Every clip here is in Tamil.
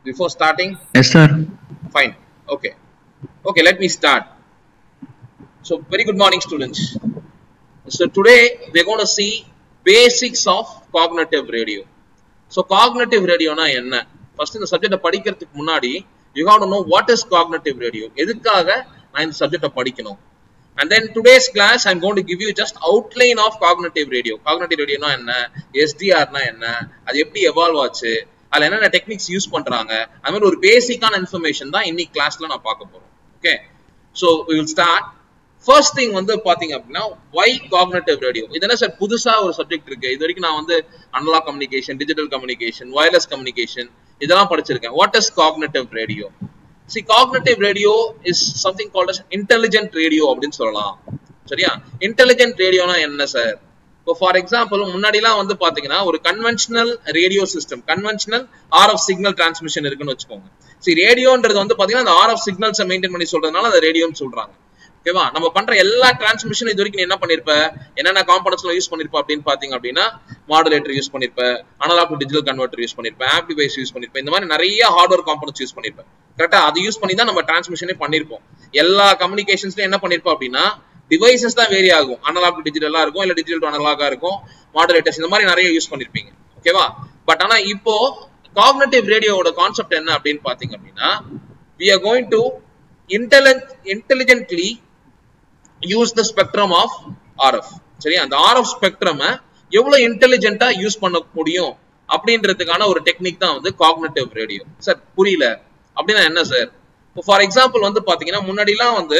before starting Yes, sir. fine okay okay let me start so very good morning students so today we're going to see basics of cognitive radio so cognitive radio na என்ன ஃபர்ஸ்ட் இந்த சப்ஜெக்ட படிக்கிறதுக்கு முன்னாடி you have to know what is cognitive radio எதுக்காக நான் இந்த சப்ஜெக்ட படிக்கணும் and then today's class I'm gonna give you just outline of cognitive radio cognitive ரேடியோனா என்ன எஸ்டிஆர்னா என்ன அது எப்படி எவால்வ் ஆச்சு அதுல என்னென்ன டெக்னிக்ஸ் யூஸ் பண்றாங்க அது மாதிரி ஒரு பேசிக்கான இன்ஃபர்மேஷன் தான் இன்னைக்கு கிளாஸ்ல நான் பார்க்க போறோம் okay so will start first thing வந்து பாத்தீங்க அப்படின்னா ஒய் காக்னேட்டிவ் ரேடியோ இது என்ன சார் புதுசா ஒரு சப்ஜெக்ட் இருக்கு இது வரைக்கும் நான் வந்து analogue communication digital communication wireless communication இதெல்லாம் படிச்சிருக்கேன் what is cognitive radio see cognitive radio is something called as intelligent radio அப்படின்னு சொல்லலாம் சரியா இன்டெலிஜென்ட் ரேடியோனா என்ன சார் இப்போ ஃபார் எக்ஸாம்பிள் முன்னாடிலாம் வந்து பாத்தீங்கன்னா ஒரு conventional radio system conventional RF signal transmission இருக்குன்னு வச்சுக்கோங்க சரி ரேடியோன்றது வந்து பாத்தீங்கன்னா அந்த ஆர்எஃப் சிக்னல்ஸை மெயின்டைன் பண்ணி சொல்றதுனால அதை ரேடியோன்னு சொல்றாங்க ஓகேவா நம்ம பண்ற எல்லா டிரான்ஸ்மிஷன் இது வரைக்கும் நீ என்ன பண்ணிருப்ப என்னென்ன காம்பனன்ஸ்ல யூஸ் பண்ணிருப்ப அப்படின்னு பாத்தீங்க அப்படின்னா மாடுலேட்டர் யூஸ் பண்ணிருப்ப analogue to digital converter use பண்ணிருப்ப ஆம்பிவைஸ் யூஸ் பண்ணிருப்ப இந்த மாதிரி நிறைய ஹார்ட்வேர் காம்பனன்ஸ் யூஸ் பண்ணிருப்ப கரெக்டா அது யூஸ் பண்ணி தான் நம்ம டிரான்ஸ்மிஷனே பண்ணிருப்போம் எல்லா கம்யூனிகேஷன்ஸ்லயும் என்ன பண்ணிருப்போம் அப்படின்னா டிவைசஸ் தான் வேரி ஆகும் அனலாக் டு டிஜிட்டலா இருக்கும் இல்ல டிஜிட்டல் டு அனலாகா இருக்கும் மாடுலேட்டர்ஸ் இந்த மாதிரி நிறைய யூஸ் பண்ணிருப்பீங்க ஓகேவா பட் ஆனா இப்போ காக்னேட்டிவ் ரேடியோவோட கான்செப்ட் என்ன அப்படின்னு பாத்தீங்க அப்படின்னா we are going to intelligent intelligently use the spectrum of RF சரியா அந்த ஆர்எஃப் ஸ்பெக்ட்ரம் எவ்வளவு இன்டெலிஜென்ட்டா யூஸ் பண்ண முடியும் அப்படின்றதுக்கான ஒரு டெக்னிக் தான் வந்து காக்னேட்டிவ் ரேடியோ சார் புரியல அப்படின்னா என்ன சார் இப்போ ஃபார் எக்ஸாம்பிள் வந்து பாத்தீங்கன்னா முன்னாடிலாம் வந்து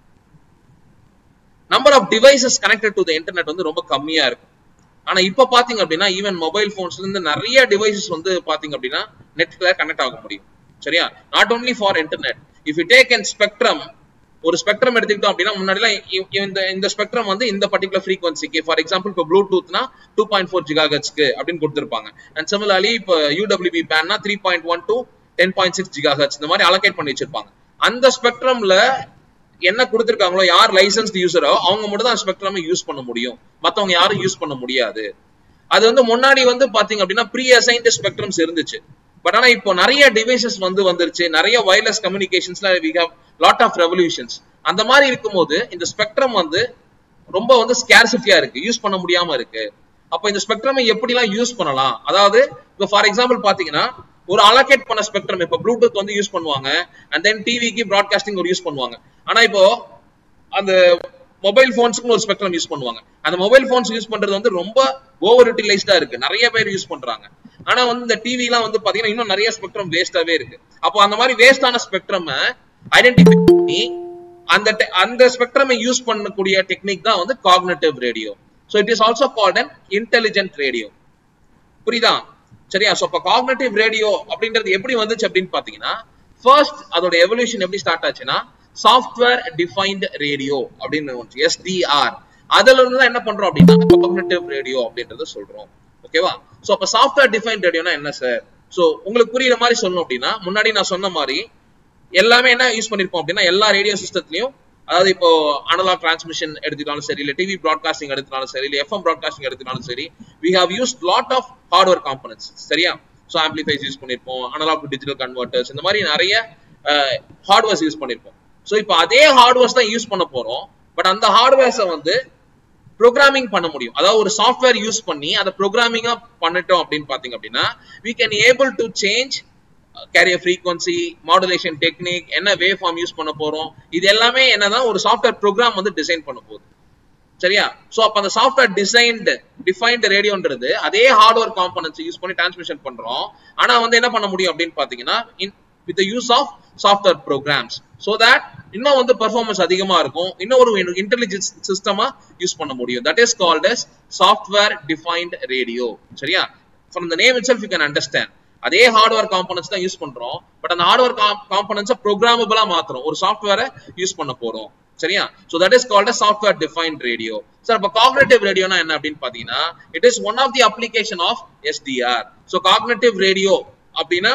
number of devices connected to the internet வந்து ரொம்ப கம்மியா இருக்கும் ஆனா இப்ப பாத்தீங்க அப்படின்னா ஈவன் மொபைல் போன்ஸ்ல இருந்து நிறைய டிவைசஸ் வந்து பாத்தீங்க அப்படின்னா நெட்ல கனெக்ட் ஆக முடியும் சரியா not only for internet if you take and spectrum ஒரு ஸ்பெக்ட்ரம் எடுத்துக்கிட்டோம் அப்படின்னா முன்னாடிலாம் இந்த இந்த ஸ்பெக்ட்ரம் வந்து இந்த பர்டிகுலர் ஃப்ரீக்வன்சிக்கு ஃபார் எக்ஸாம்பிள் இப்போ ப்ளூடூத்னா டூ பாயிண்ட் ஃபோர் ஜிகாஹெச்க்கு அப்படின்னு கொடுத்துருப்பாங்க அண்ட் சிமிலர்லி இப்போ யூடபிள்யூபி பேன்னா three point one to ten point six gigahertz இந்த மாதிரி அலோகேட் பண்ணி வச்சிருப்பாங்க அந்த ஸ்பெக்ட்ரம்ல என்ன கொடுத்துருக்காங்களோ யார் லைசன்ஸ் யூசரோ அவங்க மட்டும் தான் ஸ்பெக்ட்ரம் யூஸ் பண்ண முடியும் மத்தவங்க யாரும் யூஸ் பண்ண முடியாது அது வந்து முன்னாடி வந்து பாத்தீங்க அப்படின்னா ப்ரீ அசைன்ட் ஸ்பெக்ட்ரம்ஸ் இருந்துச்சு பட் ஆனா இப்போ நிறைய டிவைசஸ் வந்து வந்துருச்சு நிறைய வயர்லெஸ் கம்யூனிகேஷன்ஸ்ல we have lot of revolutions அந்த மாதிரி இருக்கும்போது இந்த ஸ்பெக்ட்ரம் வந்து ரொம்ப வந்து ஸ்கேர்சிட்டியா இருக்கு யூஸ் பண்ண முடியாம இருக்கு அப்ப இந்த ஸ்பெக்ட்ரம் எப்படிலாம் யூஸ் பண்ணலாம் அதாவது இப்போ ஃபார் எக்ஸாம்பிள் பாத்தீங்கன்னா ஒரு அலோகேட் பண்ண ஸ்பெக்ட்ரம் இப்போ ப்ளூடூத் வந்து யூஸ் பண்ணுவாங்க அண்ட் தென் டிவிக்கு ப்ராட்காஸ்டிங் ஒரு யூஸ் பண்ணுவாங்க ஆனா இப்போ அந்த மொபைல் போன்ஸுக்கு ஒரு ஸ்பெக்ட்ரம் யூஸ் பண்ணுவாங்க அந்த மொபைல் போன்ஸ் யூஸ் பண்றது வந்து ரொம்ப ஓவர் யூட்டிலைஸ்டா இருக்கு நிறைய பேர் யூஸ் பண்றாங்க ஆனா வந்து இந்த டிவி எல்லாம் வந்து பாத்தீங்கன்னா இன்னும் நிறைய ஸ்பெக்ட்ரம் வேஸ்டாவே இருக்கு அப்போ அந்த மாதிரி வேஸ்டான ஸ்பெக்ட்ரம் ஐடென்டிஃபை பண்ணி அந்த அந்த ஸ்பெக்ட்ரம் யூஸ் பண்ணக்கூடிய டெக்னிக் தான் வந்து cognitive radio so it is also called an intelligent radio புரியுதா சரியா ஸோ இப்போ காக்னேட்டிவ் ரேடியோ அப்படின்றது எப்படி வந்துச்சு அப்படின்னு பாத்தீங்கன்னா ஃபர்ஸ்ட் அதோட எவல்யூஷன் எப்படி ஸ்டார்ட் ஆச்சுன்னா சாஃப்ட்வேர் டிஃபைன்ட் ரேடியோ அப்படின்னு எஸ்டிஆர் அதுல இருந்து தான் என்ன பண்றோம் அப்படின்னா காக்னேட்டிவ் ரேடியோ அப்படின்றத சொல்றோம் ஓகேவா சோ அப்ப சாஃப்ட்வேர் டிஃபைன் ரேடியோனா என்ன சார் சோ உங்களுக்கு புரியுற மாதிரி சொல்லணும் அப்படின்னா முன்னாடி நான் சொன்ன மாதிரி எல்லாமே என்ன யூஸ் பண்ணிருப்போம் அப்படின்னா எல்லா ரேடியோ சிஸ்டத்துலயும் அதாவது இப்போ அனலாக் டிரான்ஸ்மிஷன் எடுத்துக்கிட்டாலும் சரி இல்ல டிவி ப்ராட்காஸ்டிங் எடுத்துனாலும் சரி இல்ல எஃப்எம் ப்ராட்காஸ்டிங் எடுத்துனாலும் சரி we have use lot of hardware components சரியா ஸோ ஆம்பிளிஃபைஸ் யூஸ் பண்ணிருப்போம் அனலாக் டு டிஜிட்டல் கன்வெர்டர்ஸ் இந்த மாதிரி நிறைய ஹார்ட்வேர்ஸ் யூஸ் பண்ணிருப்போம் ஸோ இப்போ அதே ஹார்ட்வேர்ஸ் தான் யூஸ் பண்ண போறோம் பட் அந்த ஹார்ட்வேர்ஸை வந்து ப்ரோக்ராமிங் பண்ண முடியும் அதாவது ஒரு சாஃப்ட்வேர் யூஸ் பண்ணி அதை ப்ரோக்ராமிங்கா பண்ணிட்டோம் அப்படின்னு பாத்தீங்க அப்படின்னா we can able to change carrier frequency modulation technique என்ன வே ஃபார்ம் யூஸ் பண்ண போறோம் இது எல்லாமே என்னதான் ஒரு சாஃப்ட்வேர் ப்ரோக்ராம் வந்து டிசைன் பண்ண போகுது சரியா சோ அப்ப அந்த சாஃப்ட்வேர் டிசைன்டு டிஃபைன்டு ரேடியோன்றது அதே ஹார்ட்வேர் காம்பனன்ஸ் யூஸ் பண்ணி டிரான்ஸ்மிஷன் பண்றோம் ஆனா வந்து என்ன பண்ண முடியும் அப்படின்னு பாத்தீங்கன்னா with use of software programs so that இன்னும் வந்து பெர்ஃபார்மன்ஸ் அதிகமா இருக்கும் இன்னும் ஒரு இன்டெலிஜென்ஸ் சிஸ்டமா யூஸ் பண்ண முடியும் that is called as software defined radio சரியா from the name itself you can understand அதே ஹார்ட்வேர் காம்பனன்ஸ் தான் யூஸ் பண்றோம் பட் அந்த ஹார்ட்வேர் காம்பனன்ஸை ப்ரோக்ராமபிளா மாத்துறோம் ஒரு சாஃப்ட்வேரை யூஸ் பண்ண போறோம் சரியா so that is called software defined radio sir அப்ப காக்னேட்டிவ் ரேடியோனா என்ன அப்படின்னு பாத்தீங்கன்னா it is one of the application of SDR so cognitive radio அப்படின்னா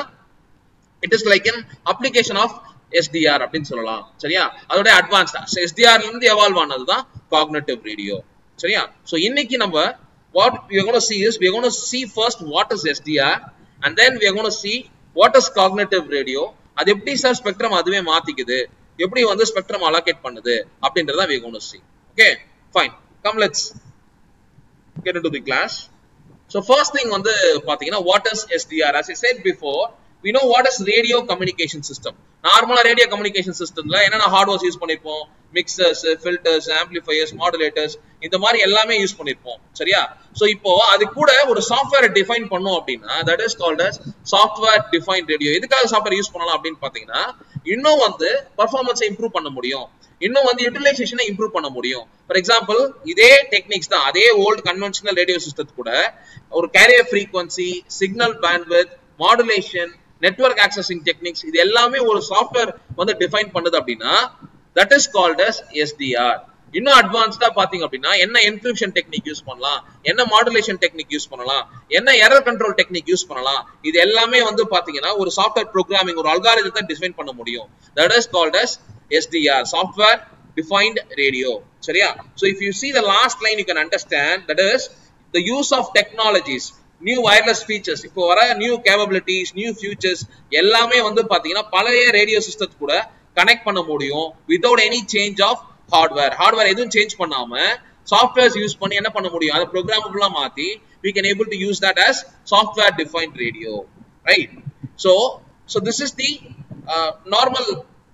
it is like an application of SDR அப்படின்னு சொல்லலாம் சரியா அதோட அட்வான்ஸ்டா எஸ்டிஆர்ல இருந்து எவால்வ் ஆனது தான் காக்னேட்டிவ் ரேடியோ சரியா சோ இன்னைக்கு நம்ம what we are going to see is we are going to see first what is SDR and then we are going to see what is cognitive radio அது எப்படி சார் ஸ்பெக்ட்ரம் அதுவே மாத்திக்குது எப்படி வந்து ஸ்பெக்ட்ரம் அலோகேட் பண்ணுது அப்படின்றத we going to see okay fine come let's get into the class so first thing வந்து பாத்தீங்கன்னா what is SDR as I said before we know what is radio communication system நார்மலா ரேடியோ கம்யூனிகேஷன் சிஸ்டம்ல என்னென்ன ஹார்ட்வேர்ஸ் யூஸ் பண்ணிருப்போம் மிக்சர்ஸ் ஃபில்டர்ஸ் ஆம்பிளிஃபையர்ஸ் மாடுலேட்டர்ஸ் இந்த மாதிரி எல்லாமே யூஸ் பண்ணிருப்போம் சரியா சோ இப்போ அது கூட ஒரு சாஃப்ட்வேர் டிஃபைன் பண்ணோம் அப்படின்னா that is called as software define radio எதுக்காக சாஃப்ட்வேர் யூஸ் பண்ணலாம் அப்படின்னு பாத்தீங்கன்னா இன்னும் வந்து பர்ஃபார்மன்ஸை இம்ப்ரூவ் பண்ண முடியும் இன்னும் வந்து யூட்டிலைசேஷனை இம்ப்ரூவ் பண்ண முடியும் ஃபார் எக்ஸாம்பிள் இதே டெக்னிக்ஸ் தான் அதே ஓல்டு கன்வென்ஷனல் ரேடியோ சிஸ்டத்து கூட ஒரு carrier frequency signal bandwidth modulation network accessing techniques இது எல்லாமே ஒரு சாஃப்ட்வேர் வந்து டிஃபைன் பண்ணுது அப்படின்னா that is called as SDR இன்னும் அட்வான்ஸ்டா பாத்தீங்க அப்படின்னா என்ன என்கிரிப்ஷன் டெக்னிக் யூஸ் பண்ணலாம் என்ன மாடுலேஷன் டெக்னிக் யூஸ் பண்ணலாம் என்ன எரர் கண்ட்ரோல் டெக்னிக் யூஸ் பண்ணலாம் இது எல்லாமே வந்து பாத்தீங்கன்னா ஒரு சாஃப்ட்வேர் ப்ரோக்ராமிங் ஒரு அல்காரிதத்தை டிசைன் பண்ண முடியும் that is called as SDR software defined radio சரியா so if you see the last line you can understand that is the use of technologies new wireless features இப்போ வர நியூ கேபபிலிட்டிஸ் நியூ ஃபியூச்சர்ஸ் எல்லாமே வந்து பாத்தீங்கன்னா பழைய ரேடியோ சிஸ்டத்து கூட கனெக்ட் பண்ண முடியும் without any change of hardware hardware எதுவும் சேஞ்ச் பண்ணாம சாஃப்ட்வேர்ஸ் யூஸ் பண்ணி என்ன பண்ண முடியும் அதை ப்ரோக்ராமபிளா மாத்தி we can able to use that as software defined radio right so so this is the uh, normal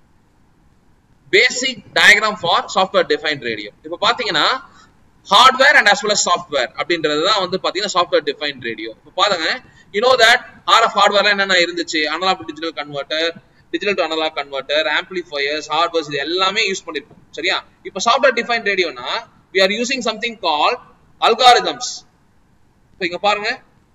basic diagram for software defined radio இப்போ பாத்தீங்கன்னா hardware and as well as software அப்படின்றது தான் வந்து பாத்தீங்கன்னா சாஃப்ட்வேர் டிஃபைன் ரேடியோ இப்போ பாருங்க யூ நோ தட் ஆர்எஃப் ஹார்ட்வேர்ல என்னென்ன இருந்துச்சு analogue digital converter digital to analogue converter amplifiers hardwares இது எல்லாமே யூஸ் பண்ணிருப்போம் சரியா இப்போ சாஃப்ட்வேர் டிஃபைன் ரேடியோனா we are using something called algorithms இப்போ இங்க பாருங்க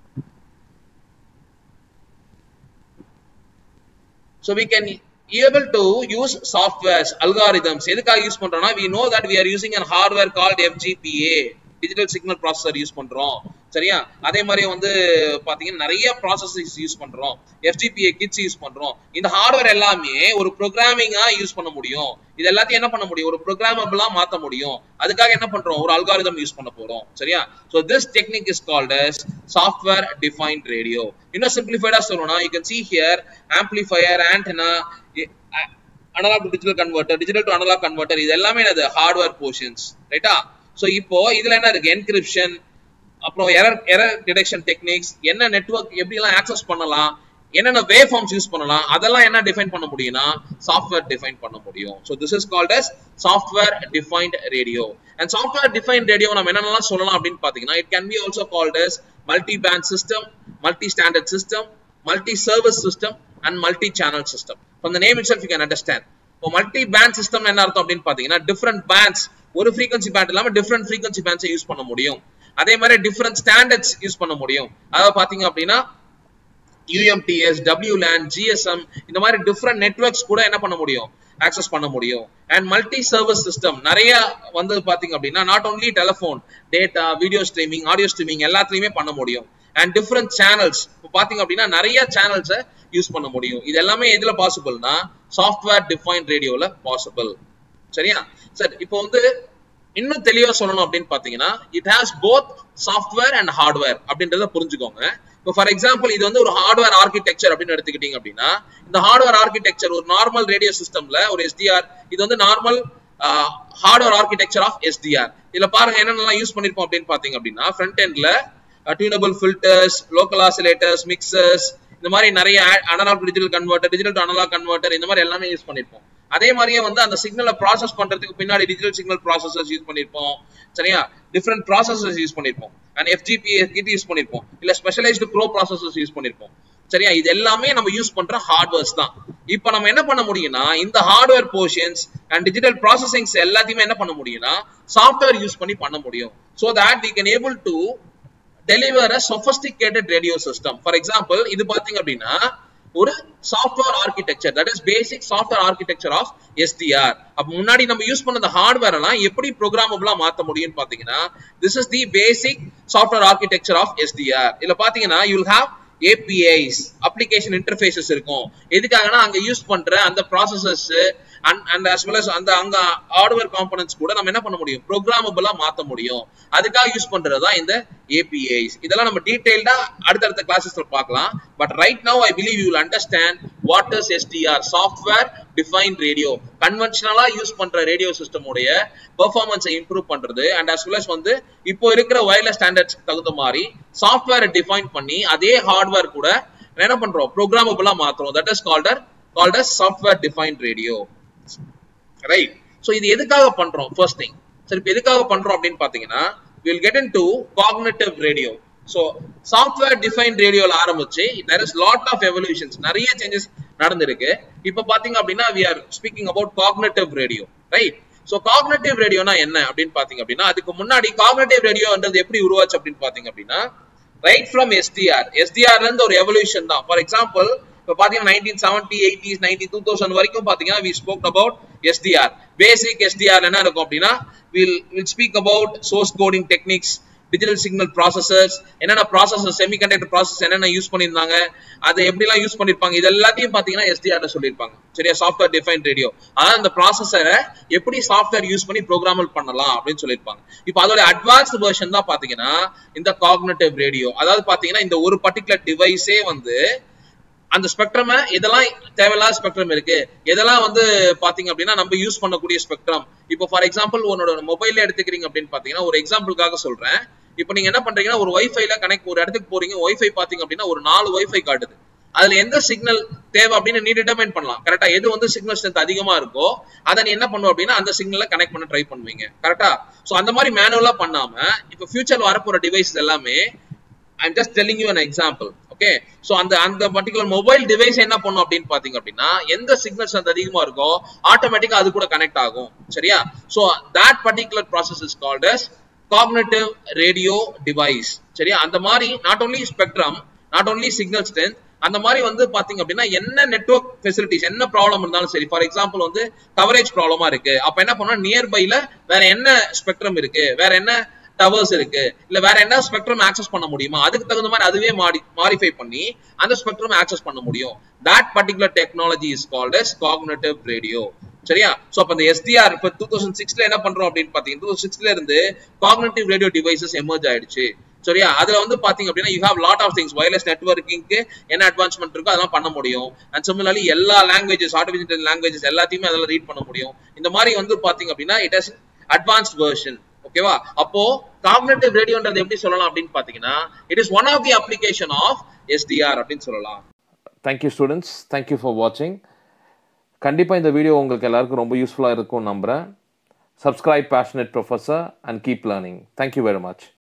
so we can able to use softwares algorithms எதுக்காக யூஸ் பண்றோம்னா we know that we are using an hardware called FGPA digital signal processor use பண்றோம் சரியா அதே மாதிரி வந்து பாத்தீங்கன்னா நிறைய ப்ராசஸஸ் யூஸ் பண்றோம் FGPA கிட்ஸ் யூஸ் பண்றோம் இந்த ஹார்ட்வேர் எல்லாமே ஒரு ப்ரோக்ராமிங்கா யூஸ் பண்ண முடியும் இது எல்லாத்தையும் என்ன பண்ண முடியும் ஒரு ப்ரோக்ராமபிளா மாத்த முடியும் அதுக்காக என்ன பண்றோம் ஒரு அல்காரிதம் யூஸ் பண்ண போறோம் சரியா so this technique is called as software defined radio இன்னும் சிம்பிளிஃபைடா சொல்லணும்னா you can see here amplifier antenna analogue to digital converter digital to analogue converter இது எல்லாமே என்னது ஹார்ட்வேர் போர்ஷன்ஸ் ரைட்டா சோ இப்போ இதுல என்ன இருக்கு என்கிரிப்ஷன் அப்புறம் எரர் எரர் டிடெக்ஷன் டெக்னிக்ஸ் என்ன நெட்வொர்க் எப்படி எல்லாம் ஆக்சஸ் பண்ணலாம் என்னென்ன வே ஃபார்ம்ஸ் யூஸ் பண்ணலாம் அதெல்லாம் என்ன டிஃபைன் பண்ண முடியும்னா சாஃப்ட்வேர் டிஃபைன் பண்ண முடியும் so this is called as software defined radio and software defined radio நம்ம என்னென்னலாம் சொல்லலாம் அப்படின்னு பாத்தீங்கன்னா it can be also called as multi band system multi standard system multi service system and multi channel system from the name itself you can understand இப்போ மல்டி பேண்ட் சிஸ்டம் என்ன அர்த்தம் அப்படின்னு பாத்தீங்கன்னா டிஃப்ரெண்ட் பேண்ட்ஸ் ஒரு ஃப்ரீக்வன்சி பேண்ட் இல்லாம டிஃப்ரெண்ட் ஃப்ரீக்வன்சி பேண்ட்ஸை யூஸ் பண்ண முடியும் அதே மாதிரி டிஃப்ரெண்ட் ஸ்டாண்டர்ட்ஸ் யூஸ் பண்ண முடியும் அதாவது பாத்தீங்க அப்படின்னா யூஎம்டிஎஸ் டபிள்யூலேன் ஜிஎஸ்எம் இந்த மாதிரி டிஃப்ரெண்ட் நெட்ஒர்க்ஸ் கூட என்ன பண்ண முடியும் ஆக்சஸ் பண்ண முடியும் அண்ட் மல்டி சர்வீஸ் சிஸ்டம் நிறைய வந்து பாத்தீங்க அப்படின்னா not only telephone data video streaming audio streaming எல்லாத்துலயுமே பண்ண முடியும் அண்ட் டிஃப்ரெண்ட் சேனல்ஸ் இப்போ பாத்தீங்க அப்படின்னா நிறைய சேனல்ஸை யூஸ் பண்ண முடியும் இது எல்லாமே எதுல பாசிபிள்னா சாஃப்ட்வேர் டிஃபைன் ரேடியோல பாசிபிள் சரியா சார் இப்போ வந்து இன்னும் தெளிவா சொல்லணும் அப்படின்னு பாத்தீங்கன்னா it has both software and hardware அப்படின்றத புரிஞ்சுக்கோங்க இப்போ ஃபார் எக்ஸாம்பிள் இது வந்து ஒரு ஹார்ட்வேர் ஆர்கிடெக்சர் அப்படின்னு எடுத்துக்கிட்டீங்க அப்படின்னா இந்த ஹார்ட்வேர் ஆர்கிடெக்சர் ஒரு நார்மல் ரேடியோ சிஸ்டம்ல ஒரு எஸ்டிஆர் இது வந்து normal hardware architecture of SDR இதுல பாருங்க என்னென்னலாம் யூஸ் பண்ணிருப்போம் அப்படின்னு பாத்தீங்க அப்படின்னா ஃப்ரண்ட் எண்ட்ல tunable filters local oscillators mixers இந்த மாதிரி நிறைய analogue digital converter digital to analogue converter இந்த மாதிரி எல்லாமே யூஸ் பண்ணிருப்போம் அதே மாதிரியே வந்து அந்த சிக்னலை ப்ராசஸ் பண்றதுக்கு பின்னாடி டிஜிட்டல் சிக்னல் ப்ராசஸர்ஸ் யூஸ் பண்ணிருப்போம் சரியா டிஃப்ரெண்ட் ப்ராசஸர்ஸ் யூஸ் பண்ணிருப்போம் அண்ட் எஃப்ஜிபி கிட் யூஸ் பண்ணிருப்போம் இல்ல ஸ்பெஷலைஸ்டு ப்ரோ ப்ராசஸர்ஸ் யூஸ் பண்ணிருப்போம் சரியா இது எல்லாமே நம்ம யூஸ் பண்ற ஹார்ட்வேர்ஸ் தான் இப்போ நம்ம என்ன பண்ண முடியும்னா இந்த hardware portions and digital processings எல்லாத்தையுமே என்ன பண்ண முடியும்னா சாஃப்ட்வேர் யூஸ் பண்ணி பண்ண முடியும் so that we can able to deliver a sophisticated radio system for example இது பாத்தீங்க அப்படின்னா ஒரு software architecture that is basic software architecture of SDR அப்ப முன்னாடி நம்ம யூஸ் பண்ண ஹார்ட்வேர் எல்லாம் எப்படி ப்ரோக்ராமபிளா மாத்த முடியும்னு பாத்தீங்கன்னா this is the basic software architecture of SDR இதுல பாத்தீங்கன்னா you have APIs application interfaces இருக்கும் எதுக்காகனா அங்க யூஸ் பண்ற அந்த processes and as well as அந்த அங்க ஹார்ட்வேர் காம்பனன்ட்ஸ் கூட நம்ம என்ன பண்ண முடியும் ப்ரோக்ராமபிளா மாத்த முடியும் அதுக்காக யூஸ் பண்றதா இந்த ஏபிஐஸ் இதெல்லாம் நம்ம டீடைல்டா அடுத்தடுத்த கிளாஸஸ்ல பார்க்கலாம் but right now I believe you will understand what is SDR software define radio கன்வென்ஷனலா யூஸ் பண்ற ரேடியோ சிஸ்டம் உடைய பெர்ஃபார்மன்ஸை இம்ப்ரூவ் பண்றது அண்ட் அஸ் வெல் அஸ் வந்து இப்போ இருக்கிற வயர்லெஸ் ஸ்டாண்டர்ட்ஸ் தகுந்த மாதிரி சாஃப்ட்வேரை டிஃபைன் பண்ணி அதே ஹார்ட்வேர் கூட என்ன பண்றோம் ப்ரோக்ராமபிளா மாத்துறோம் that is called called as software define radio right so இது எதுக்காக பண்றோம் ஃபர்ஸ்ட் திங் சரி இப்போ எதுக்காக பண்றோம் அப்படின்னு பாத்தீங்கன்னா will get into cognitive radio so software define ரேடியோல ஆரம்பிச்சு there is lot of evolutions நிறைய சேஞ்சஸ் நடந்திருக்கு இப்போ பாத்தீங்க அப்படின்னா we are speaking about cognitive radio right so cognitive ரேடியோனா என்ன அப்படின்னு பாத்தீங்க அப்படின்னா அதுக்கு முன்னாடி காக்னேட்டிவ் ரேடியோன்றது எப்படி உருவாச்சு அப்படின்னு பாத்தீங்க அப்படின்னா ரைட் ஃப்ரம் எஸ்டிஆர் எஸ்டிஆர்ல இருந்து ஒரு எவல்யூஷன் தான் ஃபார் எக்ஸாம்பிள் இப்போ பாத்தீங்கன்னா nineteen seventy eighties nineteen two thousand வரைக்கும் பாத்தீங்கன்னா we spoke about SDR basic SDR என்ன இருக்கும் அப்படின்னா will will speak about source coding techniques digital signal processors என்னென்ன ப்ராசஸர் செமிகண்டக்டர் ப்ராசஸ் என்னென்ன யூஸ் பண்ணியிருந்தாங்க அதை எப்படிலாம் யூஸ் பண்ணிருப்பாங்க இது எல்லாத்தையும் பாத்தீங்கன்னா எஸ்டிஆர்ல சொல்லியிருப்பாங்க சரியா சாஃப்ட்வேர் டிஃபைன் ரேடியோ அதாவது அந்த ப்ராசஸரை எப்படி சாஃப்ட்வேர் யூஸ் பண்ணி ப்ரோக்ராமல் பண்ணலாம் அப்படின்னு சொல்லியிருப்பாங்க இப்போ அதோட அட்வான்ஸ்ட் வெர்ஷன் தான் பாத்தீங்கன்னா இந்த காக்னேட்டிவ் ரேடியோ அதாவது பாத்தீங்கன்னா இந்த ஒரு பர்டிகுலர் டிவைஸே வந்து அந்த ஸ்பெக்ட்ரம் எதெல்லாம் தேவையில்லாத ஸ்பெக்ட்ரம் இருக்கு எதெல்லாம் வந்து பாத்தீங்க அப்படின்னா நம்ம யூஸ் பண்ணக்கூடிய ஸ்பெக்ட்ரம் இப்போ ஃபார் எக்ஸாம்பிள் உன்னோட மொபைல்ல எடுத்துக்கிறீங்க அப்படின்னு பாத்தீங்கன்னா ஒரு எக்ஸாம்பிளுக்காக சொல்றேன் இப்போ நீங்க என்ன பண்றீங்கன்னா ஒரு ஒய்ஃபைல கனெக்ட் ஒரு இடத்துக்கு போறீங்க ஒய்ஃபை பாத்தீங்க அப்படின்னா ஒரு நாலு ஒய்ஃபை காட்டுது அதுல எந்த சிக்னல் தேவை அப்படின்னு நீ டிட்டர்மைன் பண்ணலாம் கரெக்டா எது வந்து சிக்னல் ஸ்ட்ரென்த் அதிகமா இருக்கோ அதை நீ என்ன பண்ணுவோம் அப்படின்னா அந்த சிக்னலை கனெக்ட் பண்ண ட்ரை பண்ணுவீங்க கரெக்டா சோ அந்த மாதிரி மேனுவலா பண்ணாம இப்போ ஃபியூச்சர்ல வரப்போற டிவைஸ் எல்லாமே I'm just telling you an example okay so அந்த அந்த பர்டிகுலர் மொபைல் டிவைஸ் என்ன பண்ணும் அப்படின்னு பாத்தீங்க அப்படின்னா எந்த சிக்னல்ஸ் அந்த அதிகமா இருக்கோ ஆட்டோமேட்டிக்கா அது கூட கனெக்ட் ஆகும் சரியா so that particular process is called as cognitive radio device சரியா அந்த மாதிரி not only spectrum not only signal strength அந்த மாதிரி வந்து பாத்தீங்க அப்படின்னா என்ன நெட்ஒர்க் ஃபெசிலிட்டிஸ் என்ன ப்ராப்ளம் இருந்தாலும் சரி ஃபார் எக்ஸாம்பிள் வந்து கவரேஜ் ப்ராப்ளமா இருக்கு அப்ப என்ன பண்ணா நியர்பைல வேற என்ன ஸ்பெக்ட்ரம் இருக்கு வேற என்ன டவர்ஸ் இருக்கு இல்ல வேற என்ன ஸ்பெக்ட்ரம் ஆக்சஸ் பண்ண முடியுமா அதுக்கு தகுந்த மாதிரி அதுவே மாடி மாடிஃபை பண்ணி அந்த ஸ்பெக்ட்ரம் ஆக்சஸ் பண்ண முடியும் that particular technology is called as cognitive radio சரியா சோ அப்ப இந்த எஸ்டிஆர் இப்ப டூ தௌசண்ட் சிக்ஸ்ல என்ன பண்றோம் அப்படின்னு பாத்தீங்கன்னா டூ தௌசண்ட் சிக்ஸ்ல இருந்து காக்னேட்டிவ் ரேடியோ டிவைசஸ் எமர்ஜ் ஆயிடுச்சு சரியா அதுல வந்து பாத்தீங்க அப்படின்னா you have lot of things wireless நெட்ஒர்க்கிங்க்கு என்ன அட்வான்ஸ்மெண்ட் இருக்கோ அதெல்லாம் பண்ண முடியும் அண்ட் சிமிலர்லி எல்லா லாங்குவேஜஸ் ஆர்டிபிஷியல் லாங்குவேஜஸ் எல்லாத்தையுமே அதெல்லாம் ரீட் பண்ண முடியும் இந்த மாதிரி வந்து பாத்தீங்க அப்படின்னா இட் ஹஸ் அட்வான்ஸ்ட் வெர்ஷன் ஓகேவா அப்போ காக்னேட்டிவ் ரேடியோன்றது எப்படி சொல்லலாம் அப்படின்னு பாத்தீங்கன்னா it is one of the application of SDR அப்படின்னு சொல்லலாம் தேங்க்யூ ஸ்டூடெண்ட்ஸ் தேங்க்யூ ஃபார் வாட்சிங் கண்டிப்பாக இந்த வீடியோ உங்களுக்கு எல்லாருக்கும் ரொம்ப யூஸ்ஃபுல்லாக இருக்கும்னு நம்புகிறேன் subscribe passionate professor and keep learning thank you very much